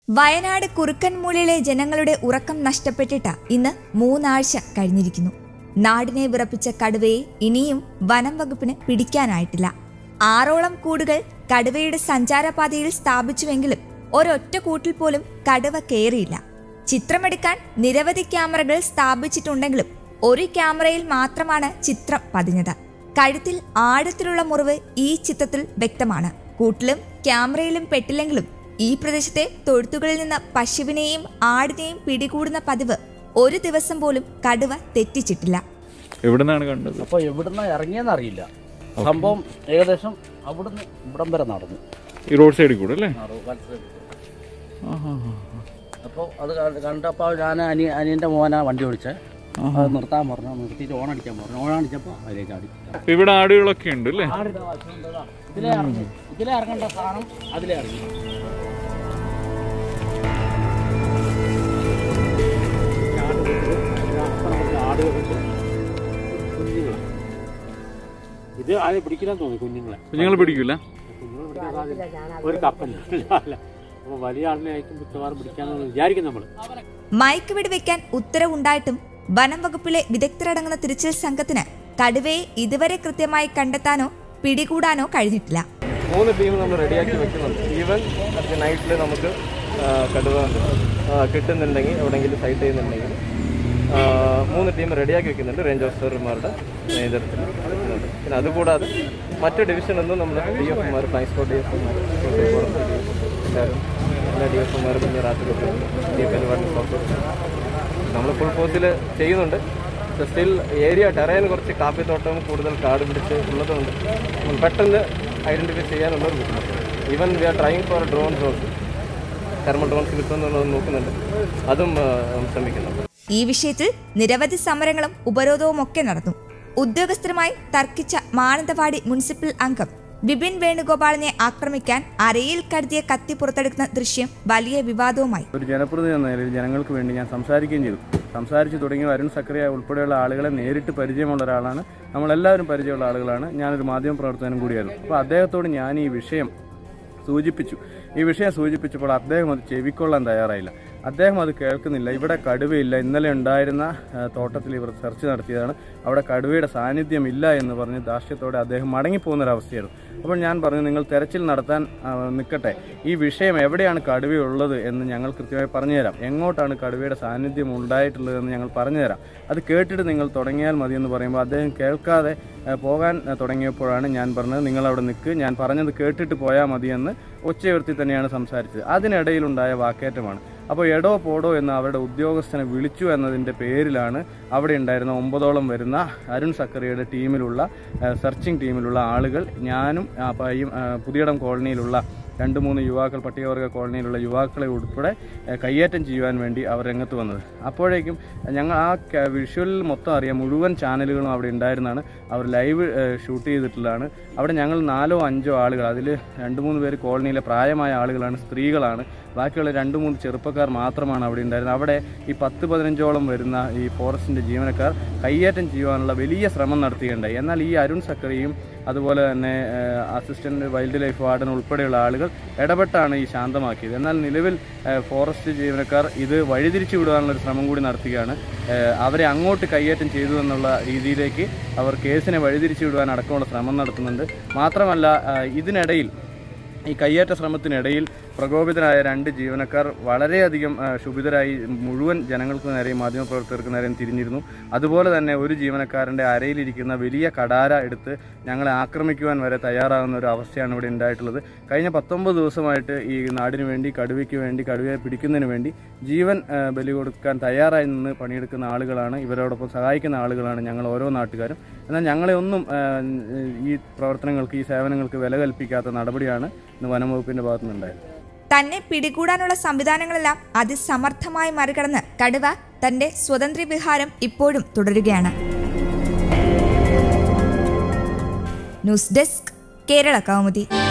വയനാട് കുറുക്കൻമൂലയിലെ ജനങ്ങളുടെ ഉറക്കം നഷ്ടപ്പെട്ടിട്ട് ഇന്ന് മൂന്നാഴ്ച കഴിഞ്ഞിരിക്കുന്നു നാടിനെ വിറപ്പിച്ച കടുവയെ ഇനിയും വനം വകുപ്പിന് പിടിക്കാനായിട്ടില്ല ആറോളം കൂടുകൾ കടുവയുടെ സഞ്ചാരപാതയിൽ സ്ഥാപിച്ചുവെങ്കിലും ഒരൊറ്റ കൂട്ടിൽ പോലും കടുവ കയറിയില്ല ചിത്രമെടുക്കാൻ നിരവധി ക്യാമറകൾ സ്ഥാപിച്ചിട്ടുണ്ടെങ്കിലും ഒരു ക്യാമറയിൽ മാത്രമാണ് ചിത്രം പതിഞ്ഞത് കഴുത്തിൽ ആഴത്തിലുള്ള മുറിവ് ഈ ചിത്രത്തിൽ വ്യക്തമാണ് കൂട്ടിലും ക്യാമറയിലും പെട്ടില്ലെങ്കിലും ഈ പ്രദേശത്തെ തൊഴുത്തുകളിൽ നിന്ന് പശുവിനെയും ആടിനെയും പിടികൂടുന്ന പതിവ് ഒരു ദിവസം പോലും കടുവ തെറ്റിച്ചിട്ടില്ല എവിടുന്നാണ് കണ്ടത് അപ്പോൾ എവിടുന്ന് ഇറങ്ങിയെന്ന് അറിയില്ല സംഭവം ഏകദേശം അവിടുന്ന് ഇവിടം വരെ നടന്നു ഈ റോഡ് സൈഡിൽ കൂടെ അല്ലേ അപ്പോൾ അത് കണ്ട് കണ്ടപ്പോൾ ഞാൻ അനി അനിയൻ്റെ മോനാ വണ്ടി ഓടിച്ചത് അത് നിർത്താൻ പറഞ്ഞു നിർത്തിയിട്ട് ഓൺ അടിക്കാൻ പറഞ്ഞു ഓൺ അടിച്ചപ്പോൾ അതിലേക്ക് ചാടി ഇപ്പൊ ഇവിടെ ആടുകളൊക്കെ ഉണ്ട് അല്ലേ ആടിതാ വശമുണ്ടതാ. ഇതിലേ ഇറങ്ങി ഇതിലേ ഇറങ്ങേണ്ട സാധനം അതിലേ ഇറങ്ങി ആടുകളുണ്ട് കുഞ്ഞുങ്ങളെ ഇത് ആരെ പിടിക്കില്ലെന്ന് തോന്നി കുഞ്ഞുങ്ങളെ കുഞ്ഞുങ്ങൾ പിടിക്കൂല കുഞ്ഞുങ്ങൾ പിടിക്കാൻ സാധ്യത ഒരു കപ്പല്ല അല്ല അപ്പോൾ വലിയ ആളിനെ ആയിരിക്കും മിക്കവാറും പിടിക്കാമെന്ന് വിചാരിക്കും നമ്മൾ മയക്ക് വെടിവെക്കാൻ ഉത്തരവുണ്ടായിട്ടും വനം വകുപ്പിലെ വിദഗ്ധരടങ്ങുന്ന തിരച്ചിൽ സംഘത്തിന് കടുവയെ ഇതുവരെ കൃത്യമായി കണ്ടെത്താനോ പിടികൂടാനോ കഴിഞ്ഞിട്ടില്ല മൂന്ന് ടീം നമ്മൾ റെഡിയാക്കി വെക്കുന്നുണ്ട് ഈവൻ അടുത്ത നൈറ്റിൽ നമുക്ക് ആ, കടുവ ആ, കിട്ടുന്നുണ്ടെങ്കിൽ എവിടെയെങ്കിലും സൈറ്റ് ചെയ്യുന്നുണ്ടെങ്കിൽ ആ, മൂന്ന് ടീം റെഡിയാക്കി വെക്കുന്നുണ്ട് റേഞ്ച് ഓഫീസർമാരുടെ നേതൃത്വത്തിൽ വെക്കുന്നുണ്ട് പിന്നെ അതുകൂടാതെ മറ്റ് ഡിവിഷനൊന്നും നമ്മൾ D F M R transport D F M R എല്ലാവരും എല്ലാ ഡി എഫ് എമാരും പിന്നെ റാത്തിലൊക്കെ ഡി എഫ് പരിപാടി നമ്മൾ ഫുൾ ഫോഴ്സിൽ ചെയ്യുന്നുണ്ട് സ്റ്റിൽ ഏരിയ ടെറൈൻ കുറച്ച് കാപ്പിത്തോട്ടവും കൂടുതൽ കാട് പിടിച്ച് ഉള്ളതുകൊണ്ട് നമ്മൾ പെട്ടെന്ന് ഐഡൻറ്റിഫൈ ചെയ്യാനുള്ള ഒരു ബുദ്ധിമുട്ട് even we are trying for drones also thermal drones കിട്ടുമെന്നുള്ളത് നോക്കുന്നുണ്ട് അതും ആ, ശ്രമിക്കുന്നുണ്ട് ഈ വിഷയത്തിൽ നിരവധി സമരങ്ങളും ഉപരോധവും ഒക്കെ നടന്നു ഉദ്യോഗസ്ഥരുമായി തർക്കിച്ച മാനന്തവാടി മുനിസിപ്പൽ അംഗം ബിപിൻ വേണുഗോപാലിനെ ആക്രമിക്കാൻ അരയിൽ കരുതിയ കത്തി പുറത്തെടുക്കുന്ന ദൃശ്യം വലിയ വിവാദവുമായി ഒരു ജനപ്രതിനിധി എന്ന നിലയിൽ ജനങ്ങൾക്ക് വേണ്ടി ഞാൻ സംസാരിക്കുകയും ചെയ്തു സംസാരിച്ച് തുടങ്ങിയ അരുൺ സക്രിയ ഉൾപ്പെടെയുള്ള ആളുകളെ നേരിട്ട് പരിചയമുള്ള ഒരാളാണ് നമ്മളെല്ലാവരും പരിചയമുള്ള ആളുകളാണ് ഞാനൊരു മാധ്യമ പ്രവർത്തകനും കൂടിയായിരുന്നു അപ്പോൾ അദ്ദേഹത്തോട് ഞാൻ ഈ വിഷയം സൂചിപ്പിച്ചു ഈ വിഷയം സൂചിപ്പിച്ചപ്പോൾ അദ്ദേഹം അത് ചെവിക്കൊള്ളാൻ തയ്യാറായില്ല അദ്ദേഹം അത് കേൾക്കുന്നില്ല ഇവിടെ കടുവയില്ല ഇന്നലെ ഉണ്ടായിരുന്ന ആ, തോട്ടത്തിൽ ഇവർ സെർച്ച് നടത്തിയതാണ് അവിടെ കടുവയുടെ സാന്നിധ്യം ഇല്ല എന്ന് പറഞ്ഞ് ദാർഷ്ട്യത്തോടെ അദ്ദേഹം മടങ്ങിപ്പോകുന്ന ഒരവസ്ഥയായിരുന്നു അപ്പോൾ ഞാൻ പറഞ്ഞു നിങ്ങൾ തെരച്ചിൽ നടത്താൻ ആ, നിൽക്കട്ടെ ഈ വിഷയം എവിടെയാണ് കടുവയുള്ളത് എന്ന് ഞങ്ങൾ കൃത്യമായി പറഞ്ഞുതരാം എങ്ങോട്ടാണ് കടുവയുടെ സാന്നിധ്യം ഉണ്ടായിട്ടുള്ളതെന്ന് ഞങ്ങൾ പറഞ്ഞുതരാം അത് കേട്ടിട്ട് നിങ്ങൾ തുടങ്ങിയാൽ മതി എന്ന് പറയുമ്പോൾ അദ്ദേഹം കേൾക്കാതെ ആ, പോകാൻ ആ, തുടങ്ങിയപ്പോഴാണ് ഞാൻ പറഞ്ഞത് നിങ്ങൾ അവിടെ നിൽക്ക് ഞാൻ പറഞ്ഞത് കേട്ടിട്ട് പോയാൽ മതിയെന്ന് ഒച്ചയുയർത്തി തന്നെയാണ് സംസാരിച്ചത് അതിനിടയിലുണ്ടായ വാക്കേറ്റമാണ് അപ്പോൾ എടോ പോടോ എന്ന് അവരുടെ ഉദ്യോഗസ്ഥനെ വിളിച്ചു എന്നതിൻ്റെ പേരിലാണ് അവിടെ ഉണ്ടായിരുന്ന ഒമ്പതോളം വരുന്ന അരുൺ സക്കറിയുടെ ടീമിലുള്ള ആ, സെർച്ചിങ് ടീമിലുള്ള ആളുകൾ ഞാനും ആ, പയ്യും ആ, പുതിയടം കോളനിയിലുള്ള രണ്ട് മൂന്ന് യുവാക്കൾ പട്ടികവർഗ കോളനിയിലുള്ള യുവാക്കളെ ഉൾപ്പെടെ ആ, കയ്യേറ്റം ചെയ്യുവാൻ വേണ്ടി അവർ രംഗത്ത് വന്നത് അപ്പോഴേക്കും ഞങ്ങൾ ആ ക- വിഷ്വലിൽ മൊത്തം അറിയാം മുഴുവൻ ചാനലുകളും അവിടെ ഉണ്ടായിരുന്നതാണ് അവർ ലൈവ് ആ, ഷൂട്ട് ചെയ്തിട്ടുള്ളതാണ് അവിടെ ഞങ്ങൾ നാലോ അഞ്ചോ ആളുകൾ അതിൽ രണ്ട് മൂന്ന് പേര് കോളനിയിലെ പ്രായമായ ആളുകളാണ് സ്ത്രീകളാണ് ബാക്കിയുള്ള രണ്ട് മൂന്ന് ചെറുപ്പക്കാർ മാത്രമാണ് അവിടെ ഉണ്ടായിരുന്നത് അവിടെ ഈ പത്ത് പതിനഞ്ചോളം വരുന്ന ഈ ഫോറസ്റ്റിൻ്റെ ജീവനക്കാർ കയ്യേറ്റം ചെയ്യുവാനുള്ള വലിയ ശ്രമം നടത്തുകയുണ്ടായി എന്നാൽ ഈ അരുൺ സക്കറിയും അതുപോലെ തന്നെ അസിസ്റ്റന്റ് വൈൽഡ് ലൈഫ് വാർഡൻ ഉൾപ്പെടെയുള്ള ആളുകൾ ഇടപെട്ടാണ് ഈ ശാന്തമാക്കിയത് എന്നാൽ നിലവിൽ ഏഹ്, ഫോറസ്റ്റ് ജീവനക്കാർ ഇത് വഴിതിരിച്ചു വിടുവാനുള്ള ഒരു ശ്രമം കൂടി നടത്തുകയാണ് ഏഹ്, അവരെ അങ്ങോട്ട് കയ്യേറ്റം ചെയ്തു എന്നുള്ള രീതിയിലേക്ക് അവർ കേസിനെ വഴിതിരിച്ചു വിടുവാൻ അടക്കമുള്ള ശ്രമം നടത്തുന്നുണ്ട് മാത്രമല്ല ഏഹ്, ഇതിനിടയിൽ ഈ കയ്യേറ്റ ശ്രമത്തിനിടയിൽ പ്രകോപിതരായ രണ്ട് ജീവനക്കാർ വളരെയധികം ആ, ക്ഷുഭിതരായി മുഴുവൻ ജനങ്ങൾക്ക് നേരെയും മാധ്യമപ്രവർത്തകർക്ക് നേരെയും തിരിഞ്ഞിരുന്നു അതുപോലെ തന്നെ ഒരു ജീവനക്കാരൻ്റെ അരയിലിരിക്കുന്ന വലിയ കടാര എടുത്ത് ഞങ്ങളെ ആക്രമിക്കുവാൻ വരെ തയ്യാറാകുന്ന ഒരു അവസ്ഥയാണ് ഇവിടെ ഉണ്ടായിട്ടുള്ളത് കഴിഞ്ഞ പത്തൊമ്പത് ദിവസമായിട്ട് ഈ നാടിന് വേണ്ടി കടുവയ്ക്ക് വേണ്ടി കടുവയെ പിടിക്കുന്നതിന് വേണ്ടി ജീവൻ ആ, ബലി കൊടുക്കാൻ തയ്യാറായി നിന്ന് പണിയെടുക്കുന്ന ആളുകളാണ് ഇവരോടൊപ്പം സഹായിക്കുന്ന ആളുകളാണ് ഞങ്ങൾ ഓരോ നാട്ടുകാരും എന്നാൽ ഞങ്ങളെ ഒന്നും ആ, ഈ പ്രവർത്തനങ്ങൾക്ക് ഈ സേവനങ്ങൾക്ക് വില കൽപ്പിക്കാത്ത നടപടിയാണ് ഇന്ന് വനംവകുപ്പിൻ്റെ ഭാഗത്തുനിന്നുണ്ടായത് തന്നെ പിടികൂടാനുള്ള സംവിധാനങ്ങളെല്ലാം അതിസമർത്ഥമായി മറികടന്ന് കടുവ തന്റെ സ്വതന്ത്ര വിഹാരം ഇപ്പോഴും തുടരുകയാണ് ന്യൂസ് ഡെസ്ക് കേരള കൗമുദി